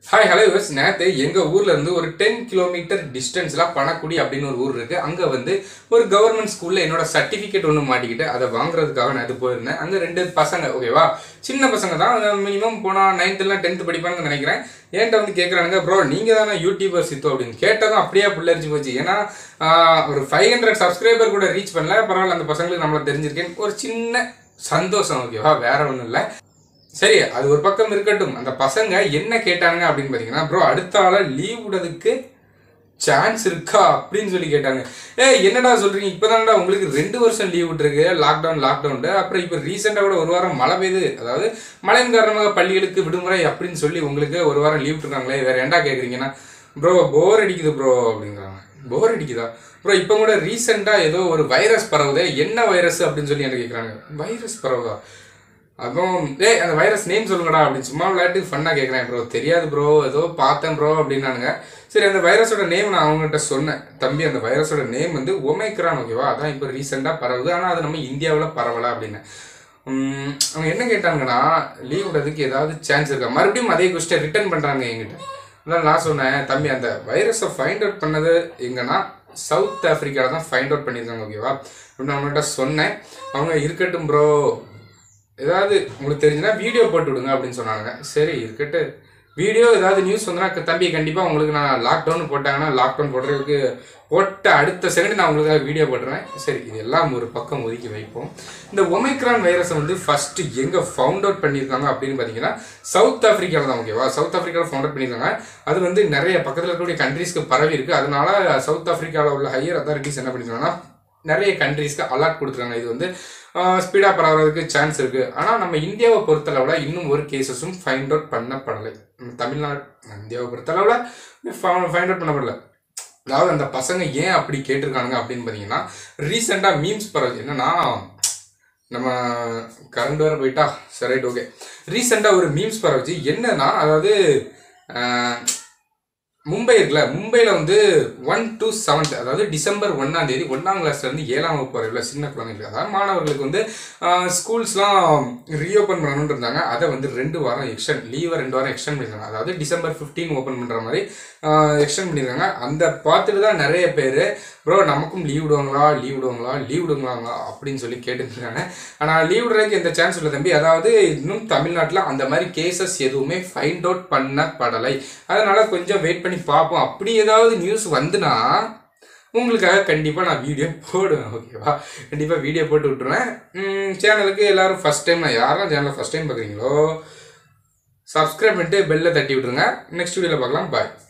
hi hello use நேற்று எங்கள் ஊர்ல இருந்து ஒரு டென் கிலோமீட்டர் டிஸ்டன்ஸில் பணக்குடி அப்படின்னு ஒரு ஊர் இருக்குது அங்கே வந்து ஒரு கவர்மெண்ட் ஸ்கூலில் என்னோட சர்டிஃபிகேட் ஒன்று மாட்டிக்கிட்டு அதை வாங்குறதுக்காக நேற்று போயிருந்தேன் அங்கே ரெண்டு பசங்க ஓகேவா சின்ன பசங்க தான் மினிமம் போனால் நைன்த்துலாம் டென்த்து படிப்பாங்கன்னு நினைக்கிறேன் என்கிட்ட வந்து கேட்குறானுங்க ப்ரோ நீங்கள் தானே யூடியூபர் சித்தோ அப்படின்னு கேட்டதும் அப்படியே புள்ளரிச்சு போச்சு ஏன்னா ஆஹ், ஒரு ஃபைவ் ஹண்ட்ரட் சப்ஸ்கிரைபர் கூட ரீச் பண்ணல பரவாயில்ல அந்த பசங்களுக்கு நம்மள தெரிஞ்சிருக்கேன் ஒரு சின்ன சந்தோஷம் ஓகேவா வேற ஒன்றும் இல்லை சரி அது ஒரு பக்கம் இருக்கட்டும் அந்த பசங்க என்ன கேட்டாங்க அப்படின்னு பார்த்தீங்கன்னா ப்ரோ அடுத்த ஆள லீவ் விடுறதுக்கு சான்ஸ் இருக்கா அப்படின்னு சொல்லி கேட்டாங்க ஏ என்னடா சொல்றீங்க இப்போதான்டா உங்களுக்கு ரெண்டு வருஷம் லீவ் விட்டுருக்கு லாக்டவுன் லாக்டவுன் அப்புறம் இப்போ ரீசெண்டாக கூட ஒரு வாரம் மழை பெய்யுது அதாவது மழையின் காரணமாக பள்ளிகளுக்கு விடுமுறை அப்படின்னு சொல்லி உங்களுக்கு ஒரு வாரம் லீவ் விட்டுருக்காங்களே வேற ஏன்டா கேட்குறீங்கன்னா ப்ரோ போர் அடிக்குது ப்ரோ அப்படிங்கிறாங்க போர் அடிக்குதா ப்ரோ இப்போ கூட ரீசெண்டாக ஏதோ ஒரு வைரஸ் பரவுதே என்ன வைரஸ் அப்படின்னு சொல்லி என்ன கேட்குறாங்க வைரஸ் பரவுதா அதுவும் ஏய் அந்த வைரஸ் நேம் சொல்லுங்கடா அப்படின்னு சும்மா விளையாட்டு ஃபன்னாக கேட்குறேன் ப்ரோ தெரியாது ப்ரோ ஏதோ பார்த்தேன் ப்ரோ அப்படின்னானுங்க சரி அந்த வைரஸோட நேம் நான் அவங்ககிட்ட சொன்னேன் தம்பி அந்த வைரஸோட நேம் வந்து ஒமைக்ரான் ஓகேவா அதான் இப்போ ரீசெண்டாக பரவுது ஆனால் அது நம்ம இந்தியாவில் பரவலை அப்படின்னு உம், அவங்க என்ன கேட்டாங்கன்னா லீவ் விடுறதுக்கு ஏதாவது சான்ஸ் இருக்கா மறுபடியும் அதே கொஸ்டின் ரிட்டர்ன் பண்ணுறாங்க என்கிட்ட அதான் நான் சொன்னேன் தம்பி அந்த வைரஸை ஃபைண்ட் அவுட் பண்ணது எங்கன்னா சவுத் ஆஃப்ரிக்காவில் தான் ஃபைண்ட் அவுட் பண்ணியிருக்காங்க ஓகேவா அப்படின்னு அவங்ககிட்ட சொன்னேன் அவங்க இருக்கட்டும் ப்ரோ ஏதாவது உங்களுக்கு தெரிஞ்சுன்னா வீடியோ போட்டு விடுங்க அப்படின்னு சொன்னாங்க சரி இருக்கட்டு வீடியோ ஏதாவது நியூஸ் வந்தனா தம்பி கண்டிப்பாக உங்களுக்கு நான் லாக்டவுன் போட்டாங்கன்னா லாக்டவுன் போடுறதுக்கு போட்ட அடுத்த செகண்ட் நான் உங்களுக்காக வீடியோ போட்டுறேன் சரி இது எல்லாம் ஒரு பக்கம் ஒதுக்கி வைப்போம் இந்த ஒமைக்ரான் வைரஸை வந்து ஃபர்ஸ்ட் எங்கே ஃபவுண்ட் அவுட் பண்ணியிருக்காங்க அப்படின்னு பார்த்தீங்கன்னா சவுத் ஆஃப்ரிக்காவில் தான் ஓகேவா சவுத் ஆஃப்ரிக்காவில் ஃபவுண்ட் அவுட் பண்ணியிருக்காங்க அது வந்து நிறைய பக்கத்தில் இருக்கக்கூடிய கண்ட்ரீஸ்க்கு பரவி இருக்கு அதனால சவுத் ஆஃப்ரிக்காவில் உள்ள ஹையர் அத்தாரிட்டிஸ் என்ன பண்ணிருக்காங்கன்னா நிறைய கண்ட்ரீஸ்க்கு அலர்ட் கொடுத்துருக்காங்க இது வந்து ஸ்பீடாக பரவுறதுக்கு சான்ஸ் இருக்கு ஆனால் நம்ம இந்தியாவை பொறுத்தளவில் இன்னும் ஒரு கேசஸும் ஃபைண்ட் அவுட் பண்ணப்படலை நம்ம தமிழ்நாடு இந்தியாவை பொறுத்தளவில் ஃபைண்ட் அவுட் பண்ணப்படல அதாவது அந்த பசங்க ஏன் அப்படி கேட்டிருக்காங்க அப்படின்னு பார்த்தீங்கன்னா ரீசெண்டாக மீம்ஸ் பரவுது என்னன்னா நம்ம கரண்ட் வேற போயிட்டா சரி ரைட் ஓகே ரீசெண்டாக ஒரு மீம்ஸ் பரவுச்சு என்னன்னா அதாவது அஹ், மும்பை இருக்குல்ல மும்பையில் வந்து ஒன் டு செவன்த் அதாவது டிசம்பர் ஒன்றாம் தேதி ஒன்றாம் கிளாஸ்லேருந்து ஏழாம் வகுப்பு வரையில சின்ன குழந்தைங்களுக்கு அதாவது மாணவர்களுக்கு வந்து ஸ்கூல்ஸ்லாம் ரீஓப்பன் பண்ணணும்னு இருந்தாங்க அதை வந்து ரெண்டு வாரம் எக்ஸ்டன் லீவை ரெண்டு வாரம் எக்ஸ்டெண்ட் பண்ணிருக்காங்க அதாவது டிசம்பர் 15 ஓப்பன் பண்ணுற மாதிரி எக்ஸ்டெண்ட் பண்ணியிருக்காங்க அந்த பார்த்துட்டு தான் நிறைய பேர் ப்ரோ நமக்கும் லீவ் விடுவாங்களா லீவ் விடுவாங்களா லீவ் விடுவாங்களா அப்படின்னு சொல்லி கேட்டுருக்காங்க ஆனால் லீவ் விடுறதுக்கு எந்த சான்ஸ் இல்லை தம்பி அதாவது இன்னும் தமிழ்நாட்டில் அந்த மாதிரி கேசஸ் எதுவுமே ஃபைண்ட் அவுட் பண்ணப்படலை அதனால கொஞ்சம் வெயிட் பண்ணி பார்ப்போம் அப்படி ஏதாவது நியூஸ் வந்துனா உங்களுக்காக கண்டிப்பாக நான் வீடியோ போடுவேன் ஓகேவா கண்டிப்பாக வீடியோ போட்டு விட்டுருவேன் சேனலுக்கு எல்லாரும் ஃபஸ்ட் டைம் நான் யாரெல்லாம் சேனலை ஃபஸ்ட் டைம் பார்க்குறீங்களோ சப்ஸ்கிரைப் பண்ணிட்டு பெல்லை தட்டி விட்டுருங்க நெக்ஸ்ட் வீடியோவில் பார்க்கலாம் பாய்